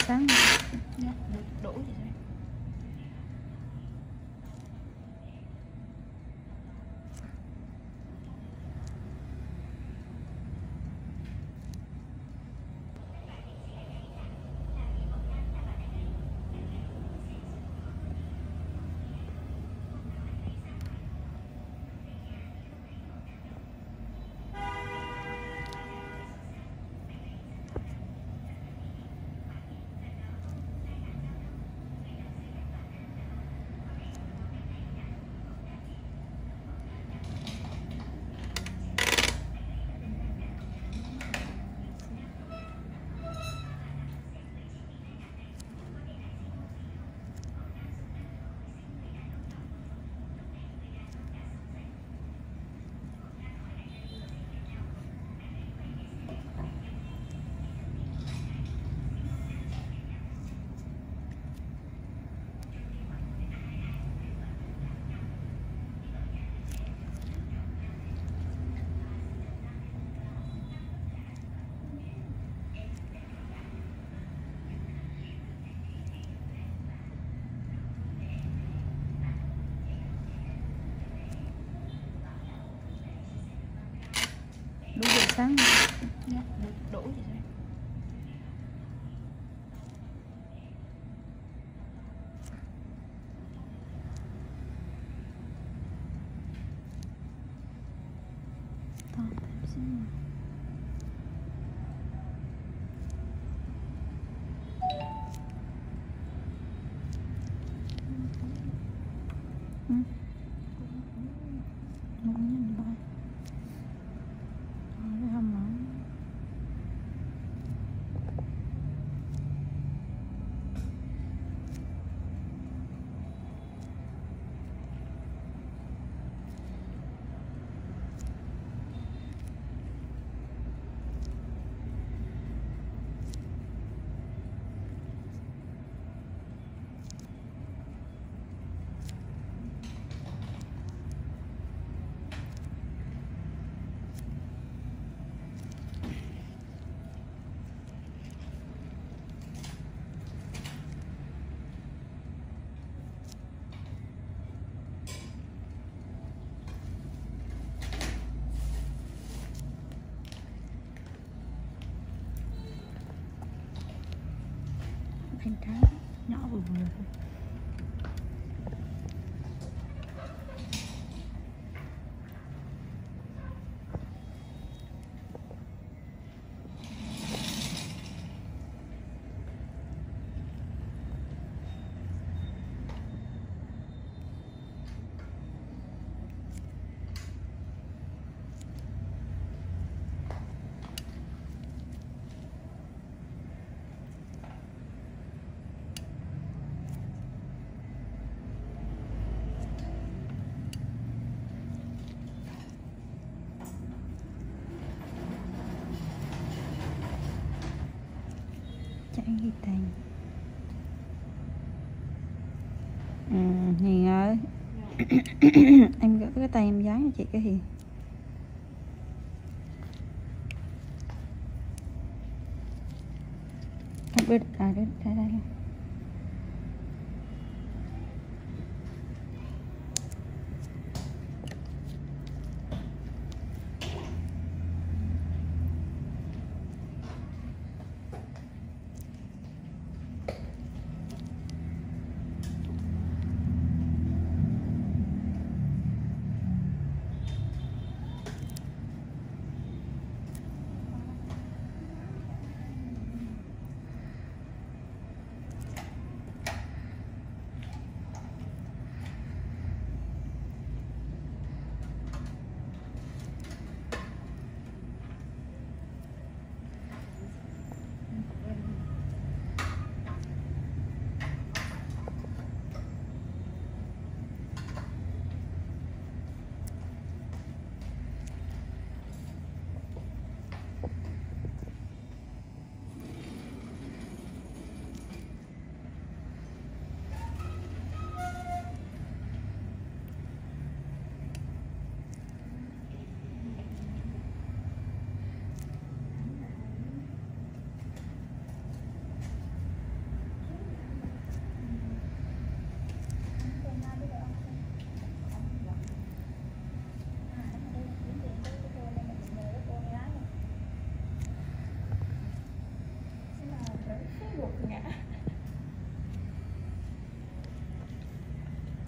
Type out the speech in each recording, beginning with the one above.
sáng Dạ, được đủ vậy thôi. đủ buổi sáng Dạ, được đủ vậy thôi. to thêm xíu nữa. Ừ. Ngủ nhanh thôi. Rồi, cái hông nổi. Bánh tráng nhỏ vừa vừa thôi. Chẳng ghi tiền ừ, Hiền ơi Em gửi cái tay em dán cho chị cái Hiền Em đưa à, đưa, đây đây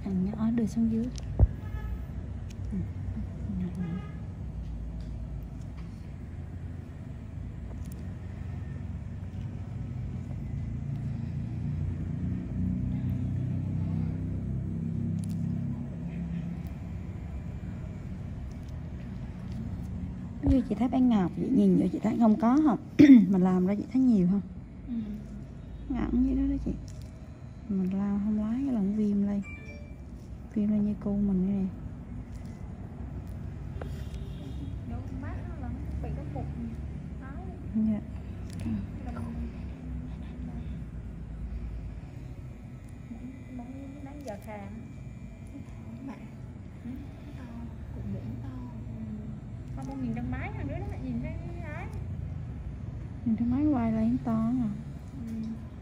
Anh nhỏ đưa xuống dưới Ừ, nhỏ nhỏ. như chị thấy bán ngọc chị nhìn vô chị thấy không có không mình làm ra chị thấy nhiều không ừ. ngẩn như đó đó chị mình lao không lái cái lòng viêm lên viêm lên như cu mình đây nè Vô mắt nó là bị nó mục áo dạ. món đánh giờ khàn mẹ to cũng bụng to con con nhìn trong máy thằng đứa đó lại nhìn thấy ấy nhìn thấy máy quay lên to à ừ.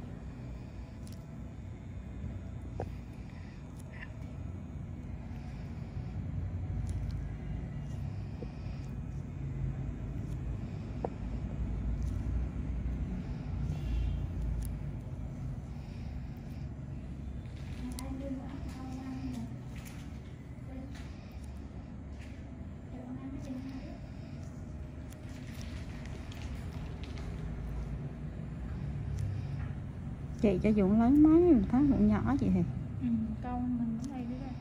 chị cho dụng lớn máy mình thấy cũng nhỏ chị thì ừ. con mình cũng đây nữa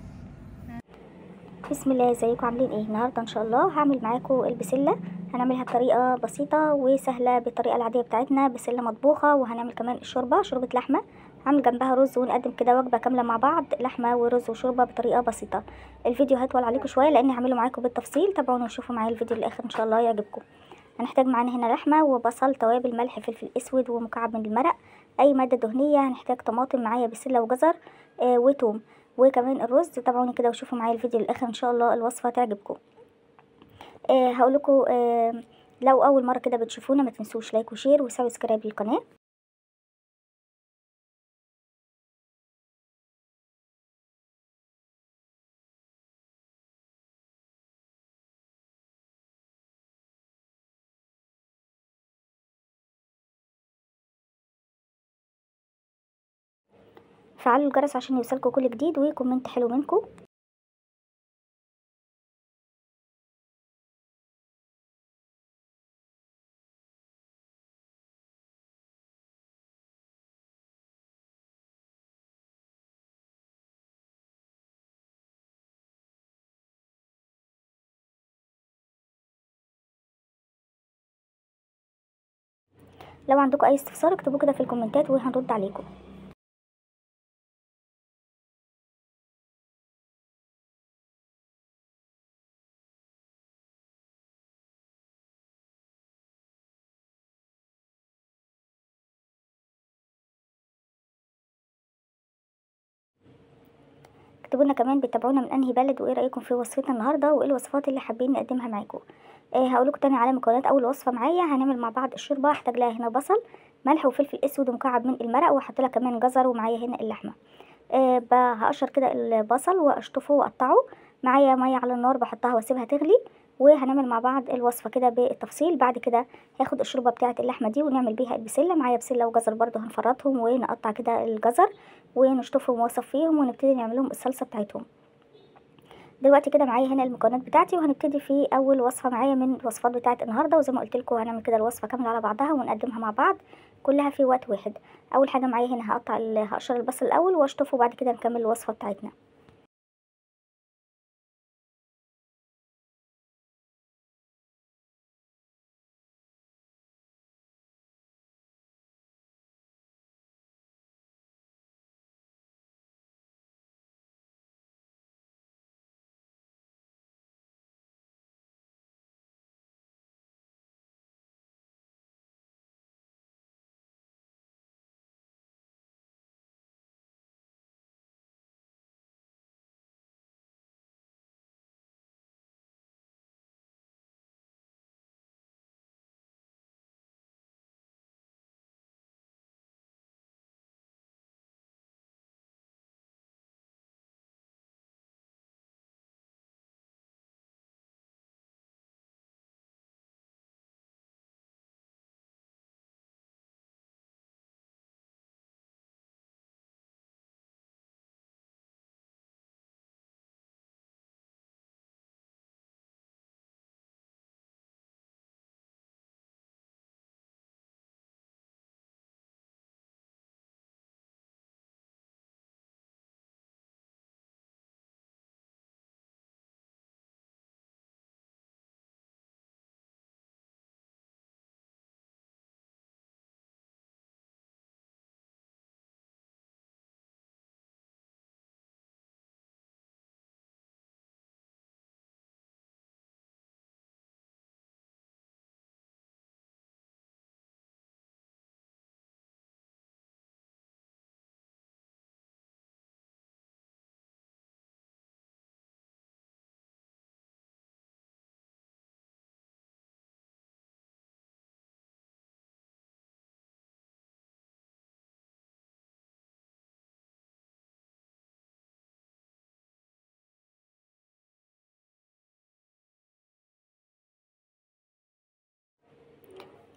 بسم الله ازيكم عاملين ايه النهارده ان شاء الله هعمل معاكم البسله هنعملها بطريقه بسيطه وسهله بالطريقه العاديه بتاعتنا بسله مطبوخه وهنعمل كمان الشوربه شوربه لحمه هعمل جنبها رز ونقدم كده وجبه كامله مع بعض لحمه ورز وشوربه بطريقه بسيطه الفيديو هيطول عليكم شويه لاني هعمله معاكم بالتفصيل تابعوني وشوفوا معايا الفيديو للاخر ان شاء الله يعجبكم هنحتاج معانا هنا لحمه وبصل توابل ملح فلفل اسود ومكعب من المرق اي ماده دهنيه هنحتاج طماطم معايا بسله وجزر آه وتوم وكمان الرز تابعوني كده وشوفوا معايا الفيديو للاخر ان شاء الله الوصفه تعجبكم آه هقول لكم آه لو اول مره كده بتشوفونا ما تنسوش لايك وشير وسبسكرايب للقناه فعلوا الجرس عشان يوصلكوا كل جديد وكومنت حلو منكم لو عندكم اي استفسار اكتبوه كده في الكومنتات وهنرد عليكم اكتبوا لنا كمان بتتابعونا من انهي بلد وايه رايكم في وصفتنا النهارده وايه الوصفات اللي حابين نقدمها معاكم آه هقول لكم تاني على مكونات اول وصفه معايا هنعمل مع بعض الشوربه هحتاج لها هنا بصل ملح وفلفل اسود ومكعب من المرق وهحط لها كمان جزر ومعايا هنا اللحمه آه ب- هقشر كده البصل واشطفه واقطعه معايا ميه على النار بحطها واسيبها تغلي وهنعمل مع بعض الوصفه كده بالتفصيل بعد كده هاخد الشوربه بتاعه اللحمه دي ونعمل بيها البسله معايا بسله وجزر برضو هنفرطهم ونقطع كده الجزر ونشطفهم ونصفيهم ونبتدي نعمل لهم الصلصه بتاعتهم دلوقتي كده معايا هنا المكونات بتاعتي وهنبتدي في اول وصفه معايا من الوصفات بتاعت النهارده وزي ما قلت لكم هنعمل كده الوصفه كامله على بعضها ونقدمها مع بعض كلها في وقت واحد اول حاجه معايا هنا هقطع ال- هقشر البصل الاول واشطفه وبعد كده نكمل الوصفه بتاعتنا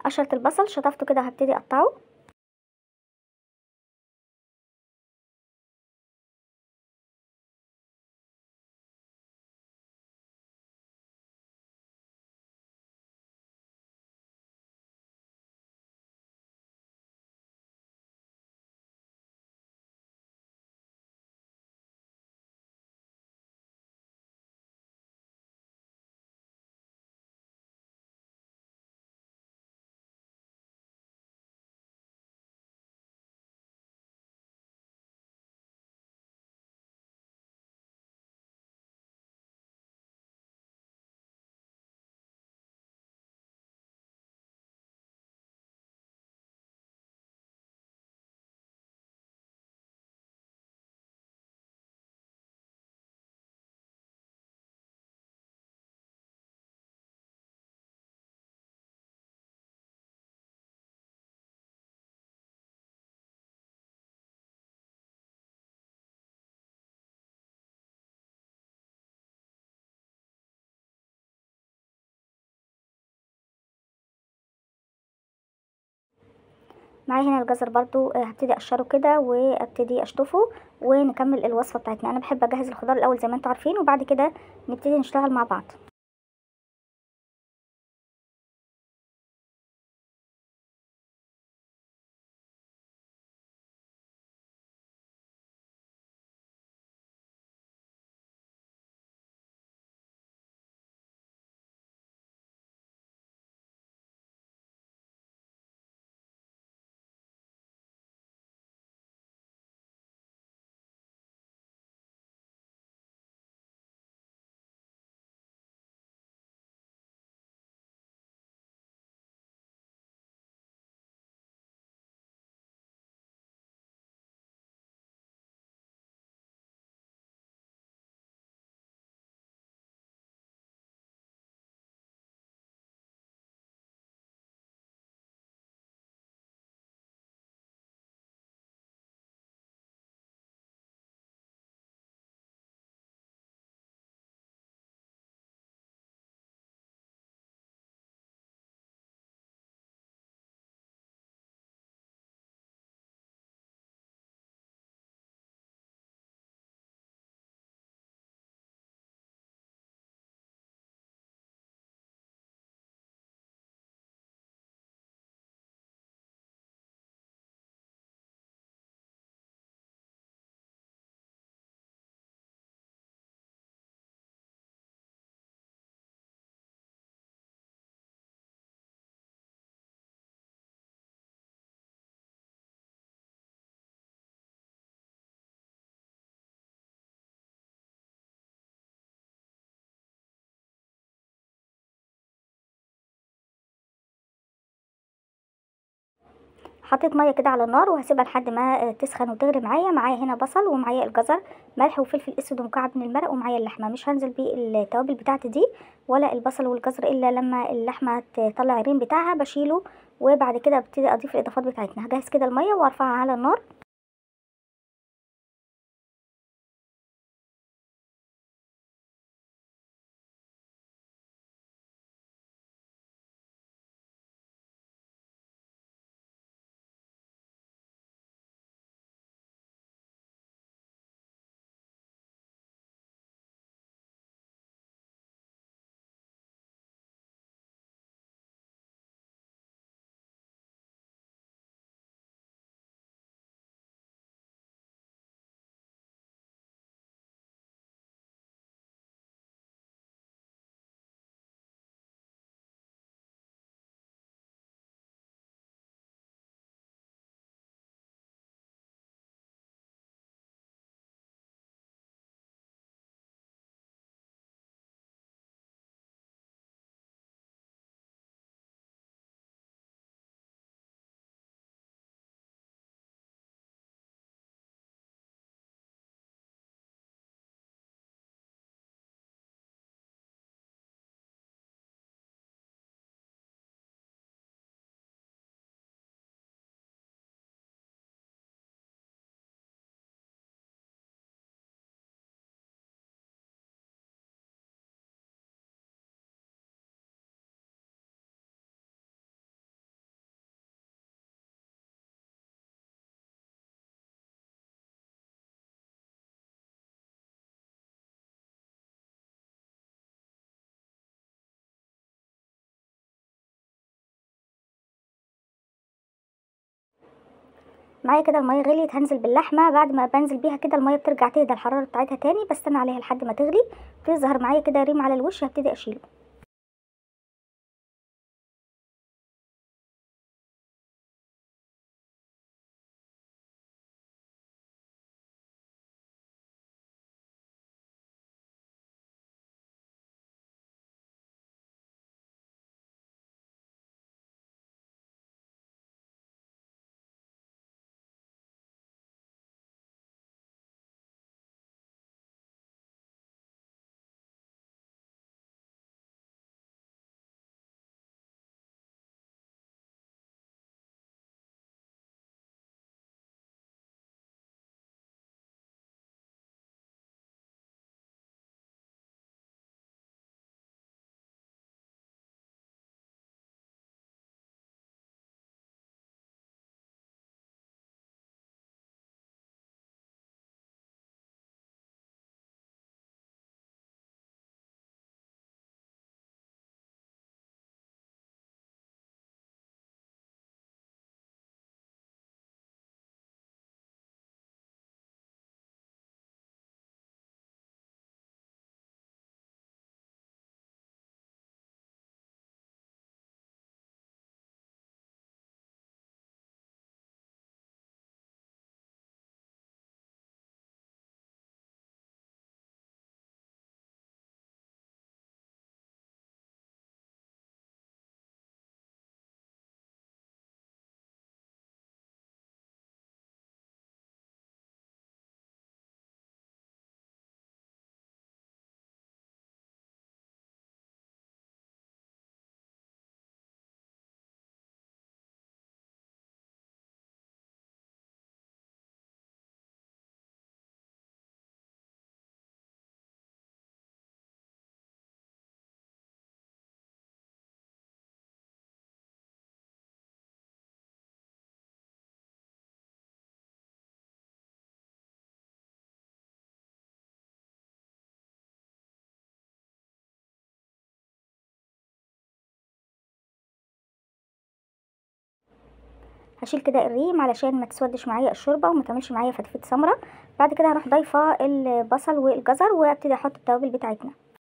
قشرة البصل شطفته كده هبتدي اقطعه معايا هنا الجزر برضو آه، هبتدي اقشره كده وابتدي اشطفه ونكمل الوصفه بتاعتنا انا بحب اجهز الخضار الاول زي ما انتوا عارفين وبعد كده نبتدي نشتغل مع بعض حطيت ميه كده على النار وهسيبها لحد ما آه، تسخن وتغلي معايا معايا هنا بصل ومعايا الجزر ملح وفلفل اسود ومكعب من المرق ومعايا اللحمه مش هنزل بالتوابل بتاعتي دي ولا البصل والجزر الا لما اللحمه تطلع الريم بتاعها بشيله وبعد كده ابتدي اضيف الاضافات بتاعتنا هجهز كده الميه وارفعها على النار معايا كده الميه غليت هنزل باللحمه بعد ما بنزل بيها كده الميه بترجع تهدى الحراره بتاعتها تاني بستنى عليها لحد ما تغلي تظهر معايا كده ريم على الوش هبتدي اشيله هشيل كده الريم علشان ما تسودش معايا الشوربه وما تعملش معايا فتفت سمره بعد كده هروح ضايفه البصل والجزر وابتدي احط التوابل بتاعتنا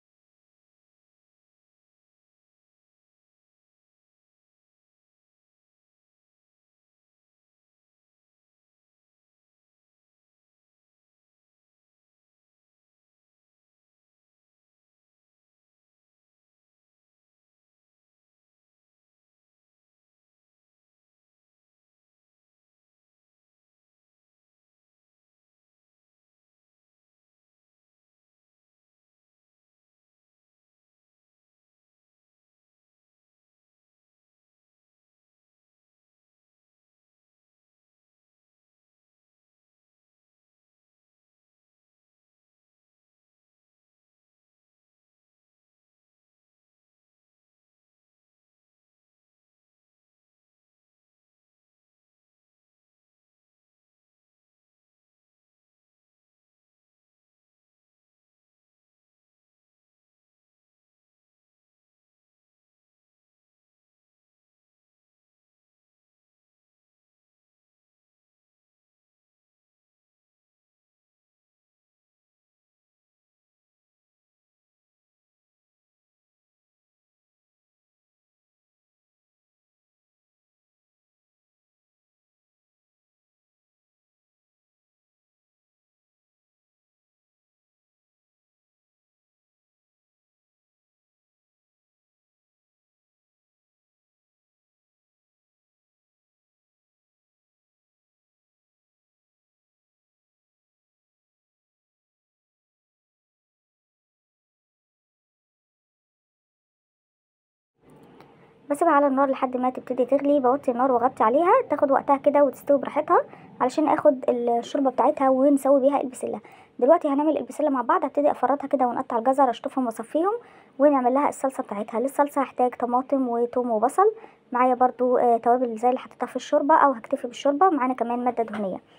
بسيبها على النار لحد ما تبتدي تغلي بوطي النار واغطي عليها تاخد وقتها كده وتستوي براحتها علشان اخد الشوربه بتاعتها ونسوي بيها البسله دلوقتي هنعمل البسله مع بعض هبتدي افرطها كده ونقطع الجزر اشطفهم واصفيهم ونعمل لها الصلصه بتاعتها للصلصه هحتاج طماطم وتوم وبصل معايا برضو آه، توابل زي اللي حطيتها في الشوربه او هكتفي بالشوربه معانا كمان ماده دهنيه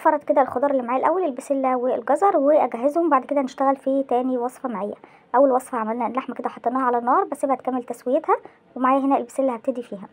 هفرط كده الخضار اللي معايا الاول البسله والجزر واجهزهم بعد كده نشتغل في تاني وصفه معايا اول وصفه عملنا اللحمه كده حطيناها على النار بسيبها تكمل تسويتها ومعايا هنا البسله هبتدي فيها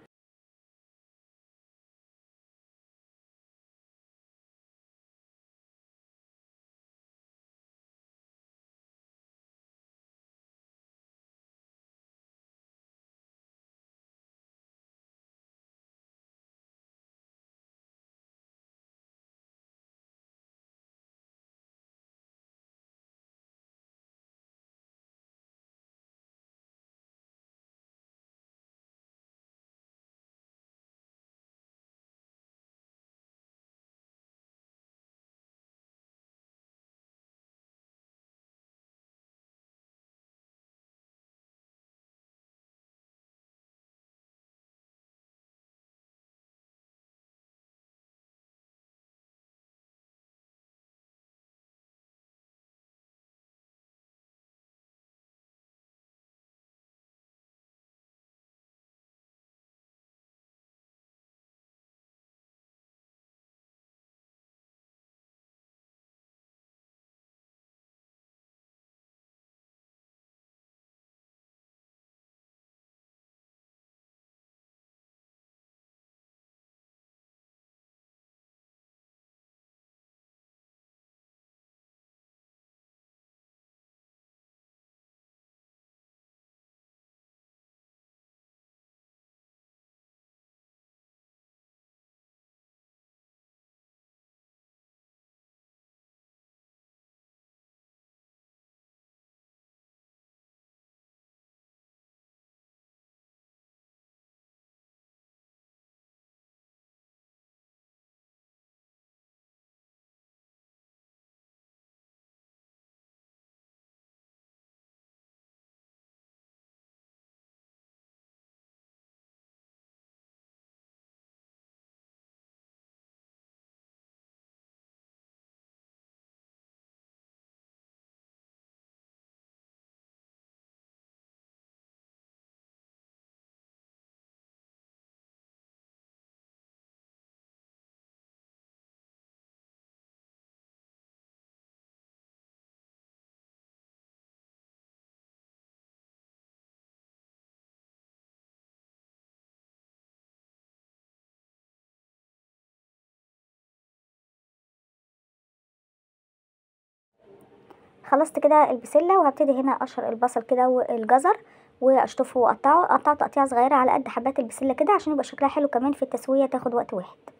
خلصت كده البسله وهبتدي هنا اقشر البصل كده والجزر واشطفه واقطعه قطعه تقطيعه صغيره على قد حبات البسله كده عشان يبقى شكلها حلو كمان في التسويه تاخد وقت واحد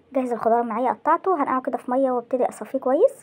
جهز الخضار معايا قطعته هنقعه كده في ميه وابتدي اصفيه كويس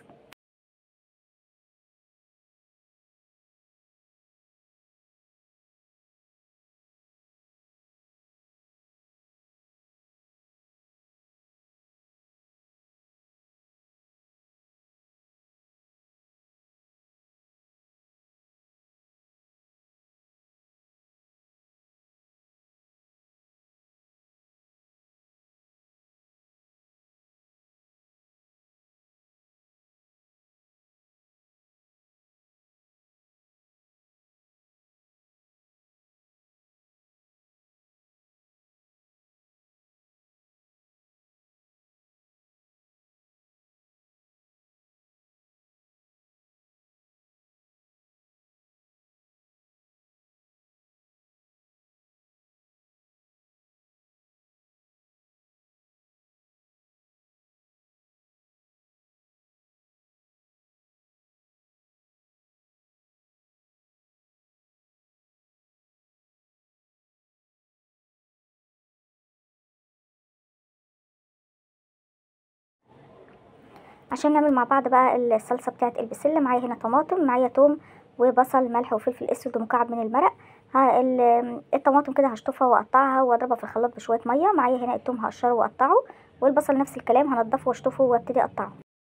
عشان نعمل مع بعض بقى الصلصه بتاعه البسله معايا هنا طماطم معايا توم وبصل ملح وفلفل اسود ومكعب من المرق ها ال- الطماطم كده هشطفها واقطعها واضربها في الخلاط بشويه ميه معايا هنا التوم هقشره واقطعه والبصل نفس الكلام هنضفه واشطفه وابتدي اقطعه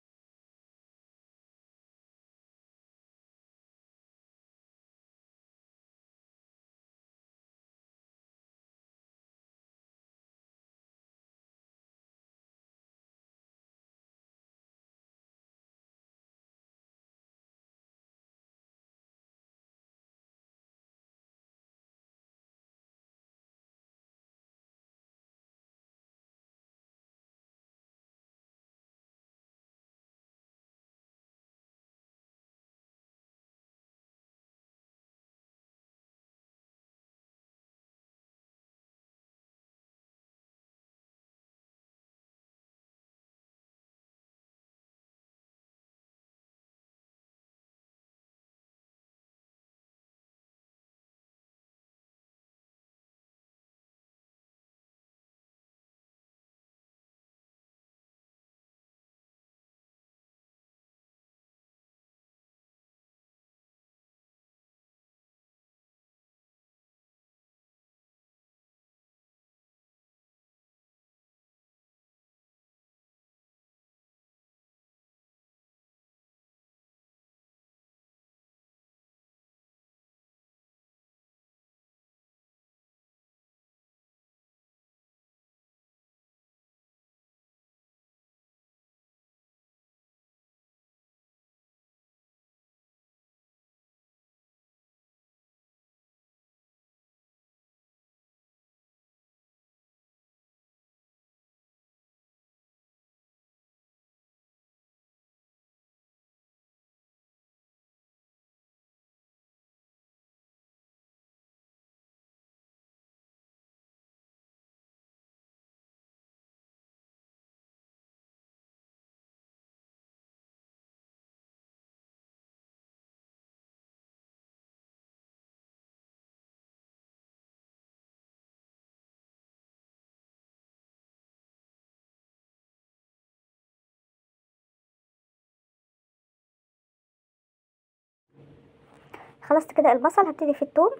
خلصت كده البصل هبتدي في التوم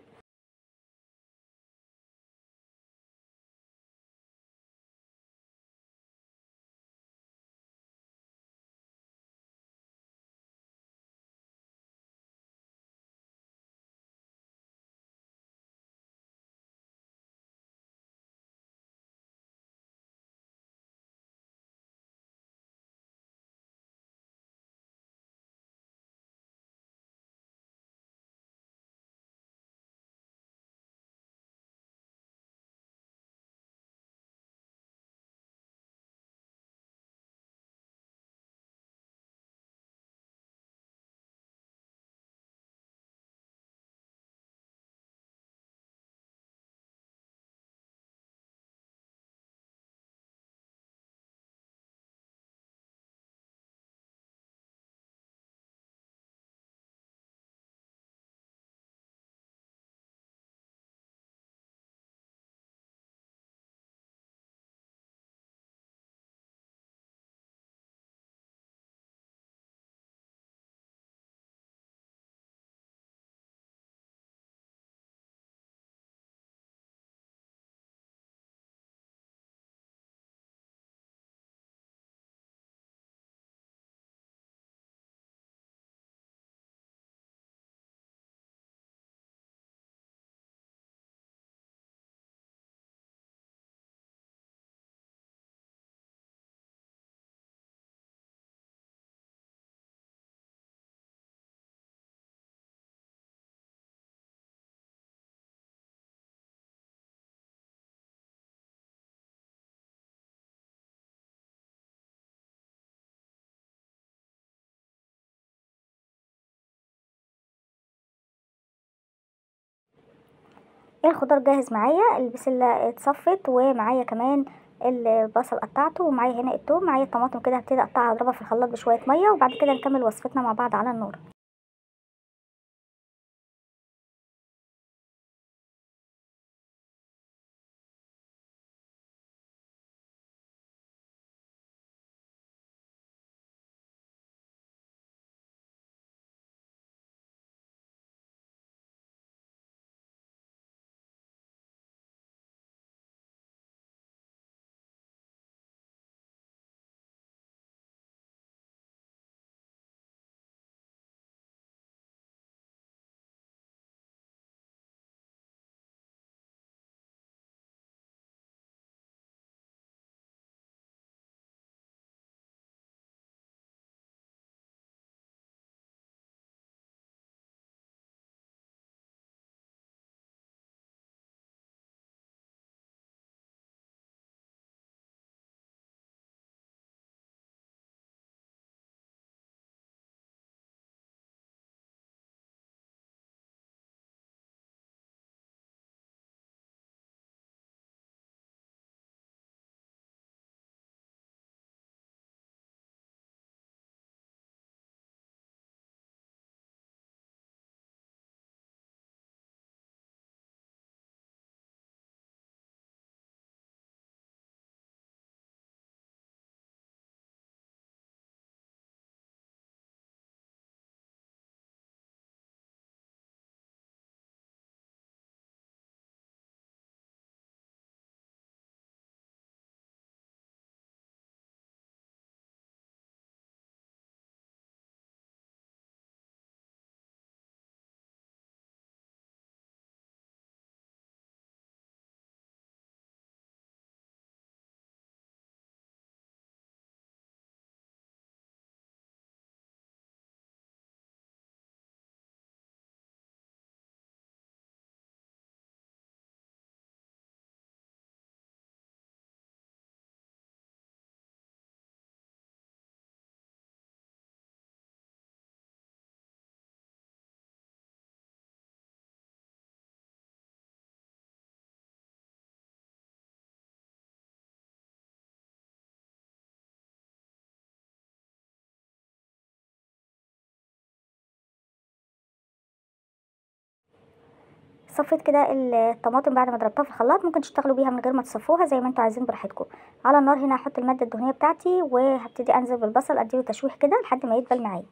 الخضار جاهز معايا البسله اتصفت ومعايا كمان البصل قطعته ومعايا هنا التوم معايا الطماطم كده هبتدي اقطعها اضربها في الخلاط بشويه ميه وبعد كده نكمل وصفتنا مع بعض على النار صفيت كده الطماطم بعد ما ضربتها في الخلاط ممكن تشتغلوا بيها من غير ما تصفوها زي ما انتوا عايزين براحتكم على النار هنا هحط الماده الدهنيه بتاعتي وهبتدي انزل بالبصل اديله تشويح كده لحد ما يدبل معايا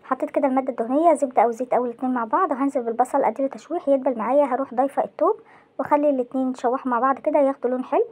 حطيت كده الماده الدهنيه زبده او زيت او الاتنين مع بعض وهنزل بالبصل اديله تشويح يدبل معايا هروح ضايفه التوم واخلي الاتنين يتشوحوا مع بعض كده ياخدوا لون حلو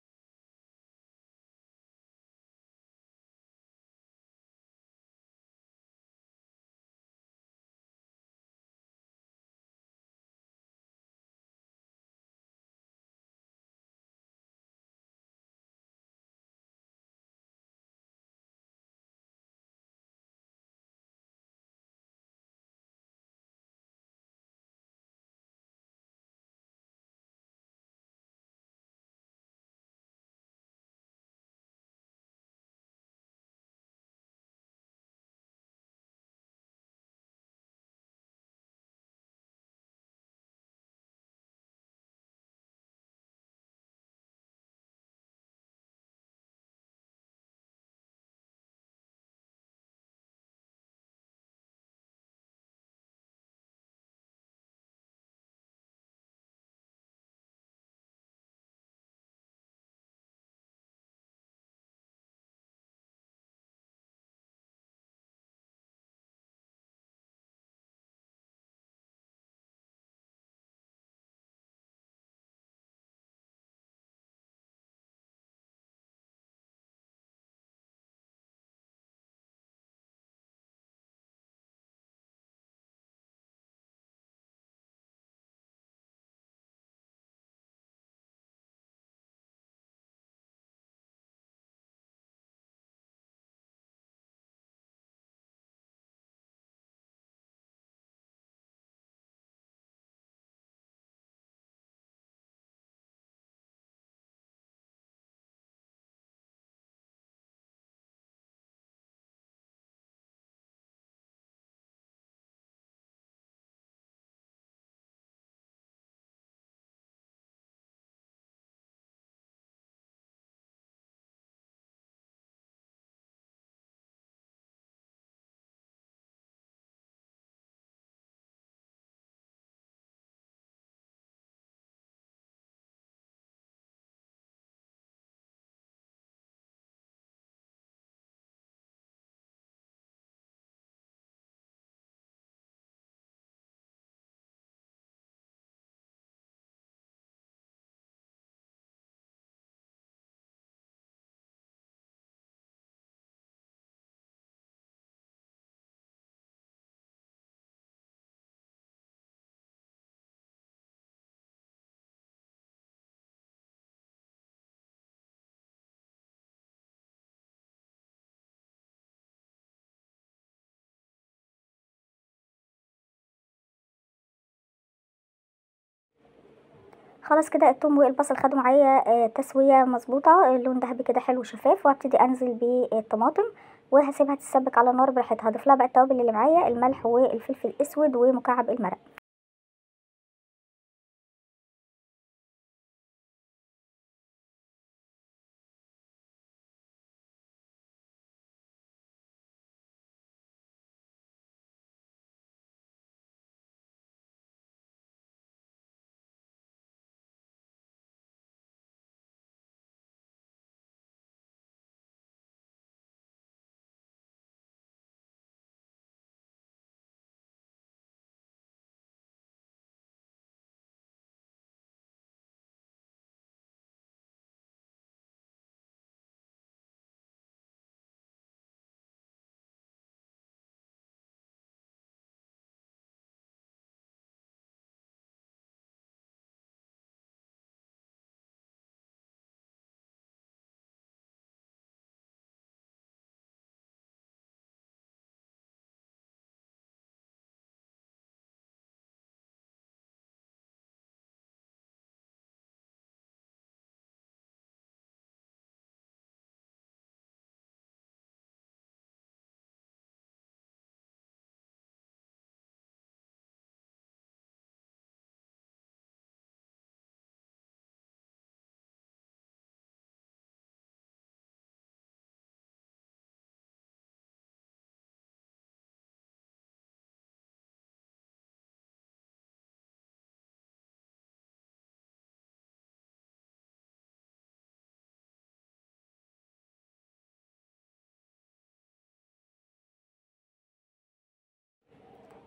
خلاص كده الثوم والبصل خدوا معايا آه، تسويه مظبوطه اللون ذهبي كده حلو شفاف وهبتدي انزل بالطماطم وهسيبها تتسبك على نار براحتها هضيف لها بقى التوابل اللي معايا الملح والفلفل الاسود ومكعب المرق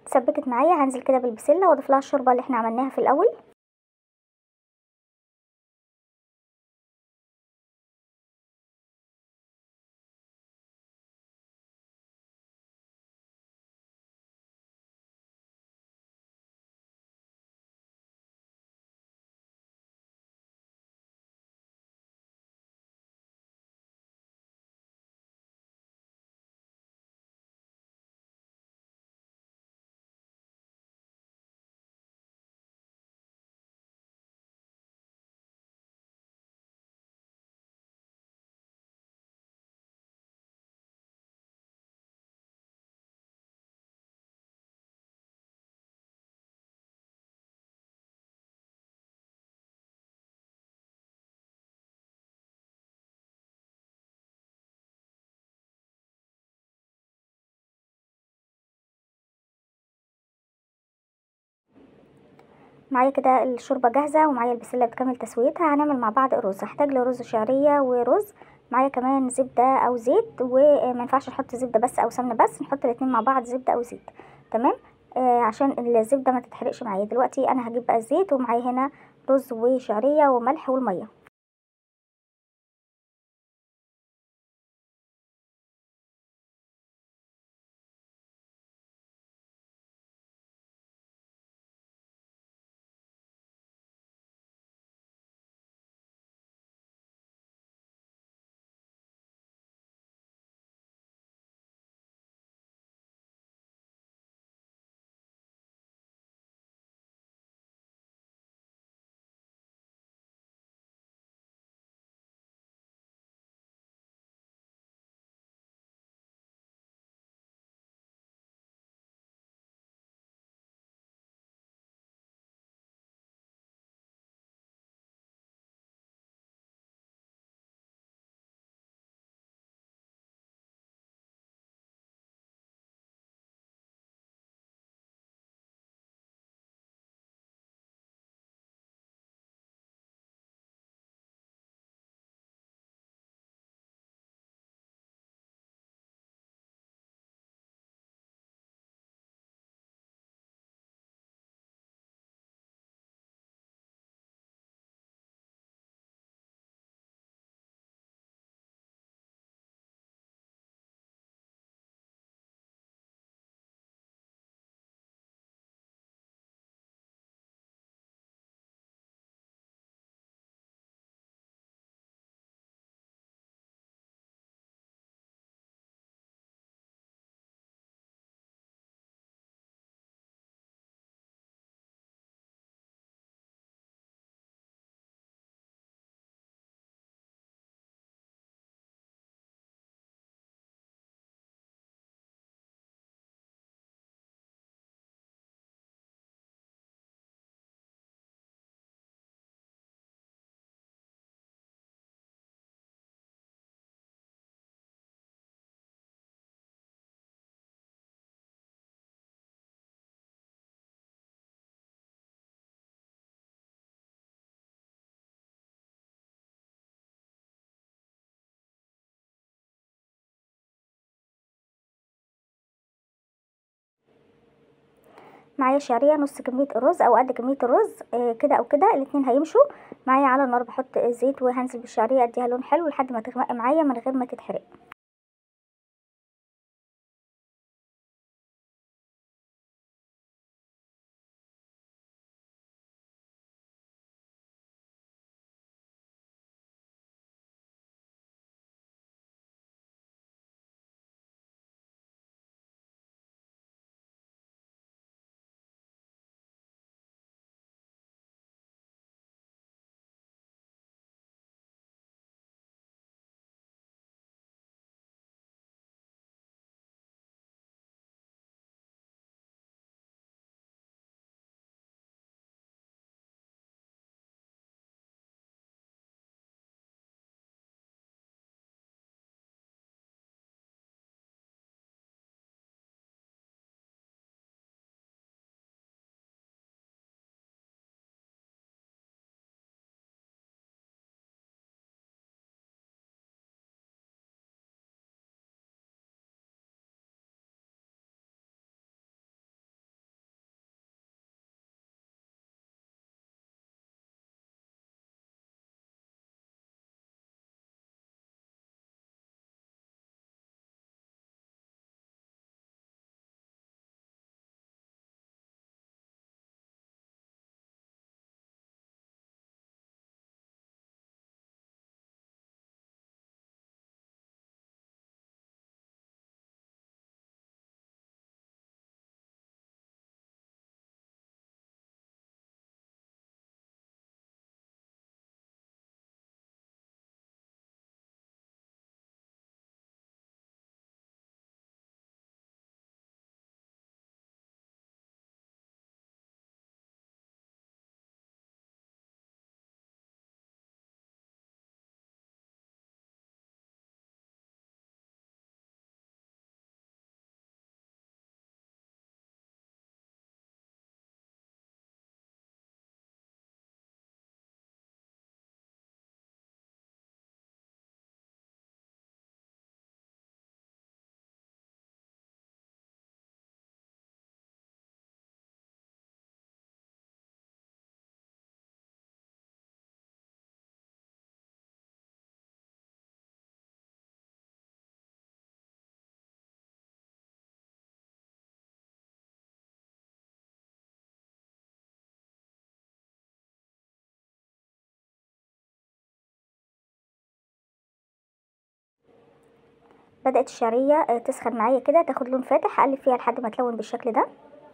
اتسبكت معايا هنزل كده بالبسله واضيف لها الشوربه اللي احنا عملناها في الاول معايا كده الشوربه جاهزه ومعايا البسله بتكمل تسويتها هنعمل مع بعض الرز هحتاج لرز شعريه ورز معايا كمان زبده او زيت وما ينفعش نحط زبده بس او سمنه بس نحط الاتنين مع بعض زبده او زيت تمام آه عشان الزبده ما تتحرقش معايا دلوقتي انا هجيب بقى الزيت ومعايا هنا رز وشعريه وملح والميه معايا شعريه نص كميه الرز او قد كميه الرز آه كده او كده الاتنين هيمشوا معايا على النار بحط زيت وهنزل بالشعريه اديها لون حلو لحد ما تغمق معايا من غير ما تتحرق بدات الشعريه آه، تسخن معايا كده تاخد لون فاتح اقلب فيها لحد ما تلون بالشكل ده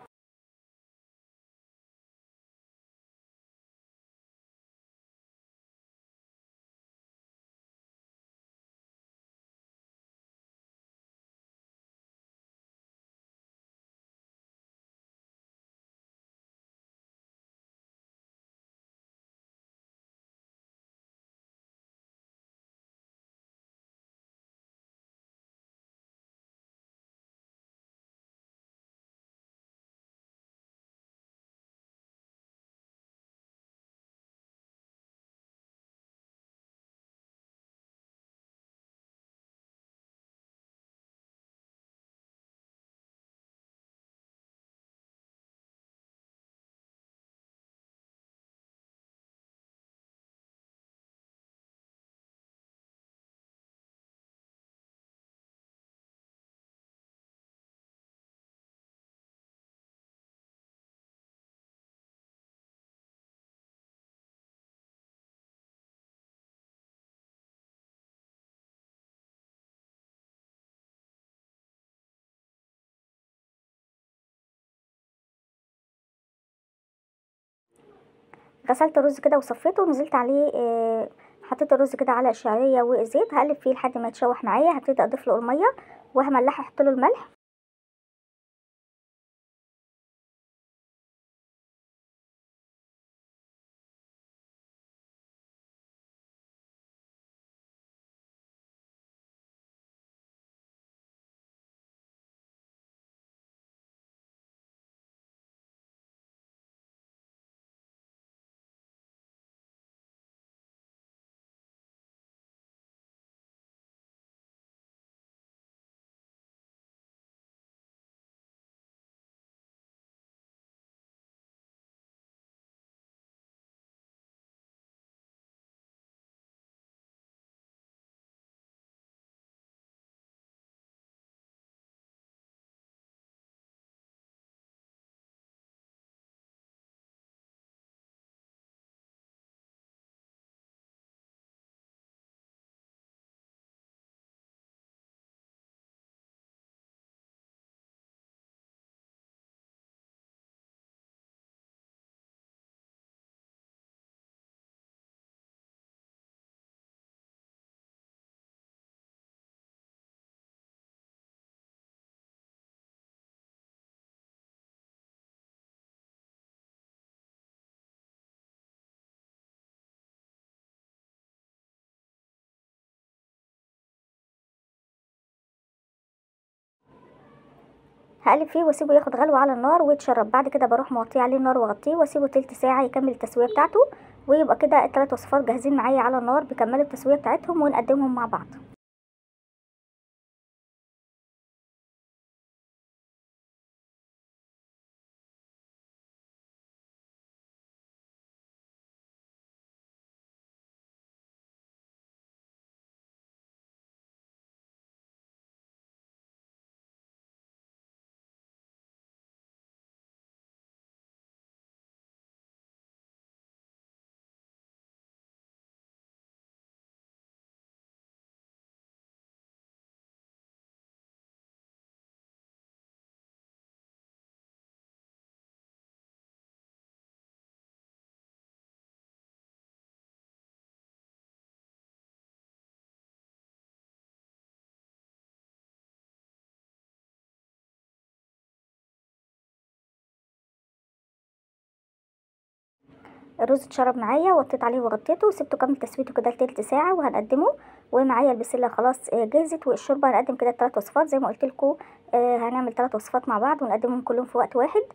غسلت الرز كده وصفيته ونزلت عليه آه، حطيت الرز كده على الشعريه والزيت هقلب فيه لحد ما يتشوح معايا هبتدي اضيف له الميه وهملحه احط له الملح هقلب فيه واسيبه ياخد غلوه على النار ويتشرب بعد كده بروح موطيه عليه النار واغطيه واسيبه تلت ساعه يكمل التسويه بتاعته ويبقى كده التلات وصفات جاهزين معايا على النار بيكملوا التسويه بتاعتهم ونقدمهم مع بعض الرز اتشرب معايا وطيت عليه وغطيته وسبته كمل تسويته كده لتلت ساعه وهنقدمه ومعايا البسله خلاص آه، جهزت والشوربه هنقدم كده التلات وصفات زي ما قلت لكم هنعمل تلات وصفات مع بعض ونقدمهم كلهم في وقت واحد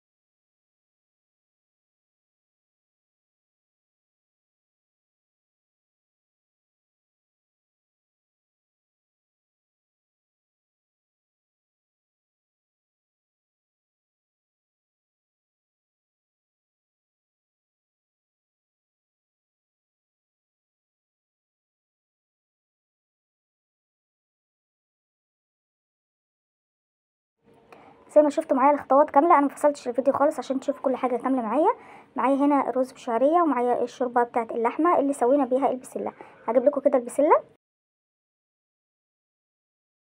زي ما شفتوا معايا الخطوات كامله انا مفصلتش الفيديو خالص عشان تشوفوا كل حاجه كامله معايا معايا هنا الرز بشعريه ومعايا الشوربه بتاعه اللحمه اللي سوينا بيها البسله هجيب لكم كده البسله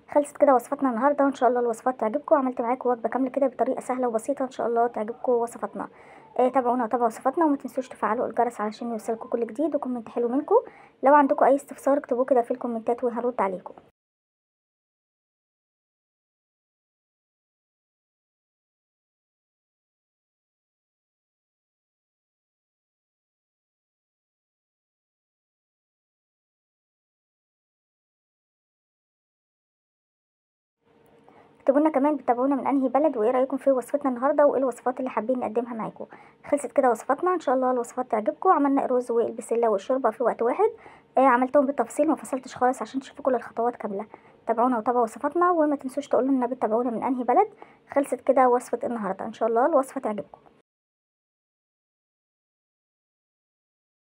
خلصت كده وصفتنا النهارده وان شاء الله الوصفات تعجبكم عملت معاكم وجبه كامله كده بطريقه سهله وبسيطه ان شاء الله تعجبكم وصفاتنا آه تابعونا وتابعوا وصفاتنا وما تنسوش تفعلوا الجرس علشان يوصلكم كل جديد وكومنت حلو منكم لو عندكم اي استفسار اكتبوه كده في الكومنتات وهرد عليكم اكتبوا لنا كمان بتتابعونا من انهي بلد وايه رايكم في وصفتنا النهارده وايه الوصفات اللي حابين نقدمها معاكم خلصت كده وصفاتنا ان شاء الله الوصفات تعجبكم عملنا الرز والبسله والشوربه في وقت واحد آه عملتهم بالتفصيل ما فصلتش خالص عشان تشوفوا كل الخطوات كامله تابعونا وتابعوا وصفاتنا وما تنسوش تقولوا لنا بتتابعونا من انهي بلد خلصت كده وصفه النهارده ان شاء الله الوصفه تعجبكم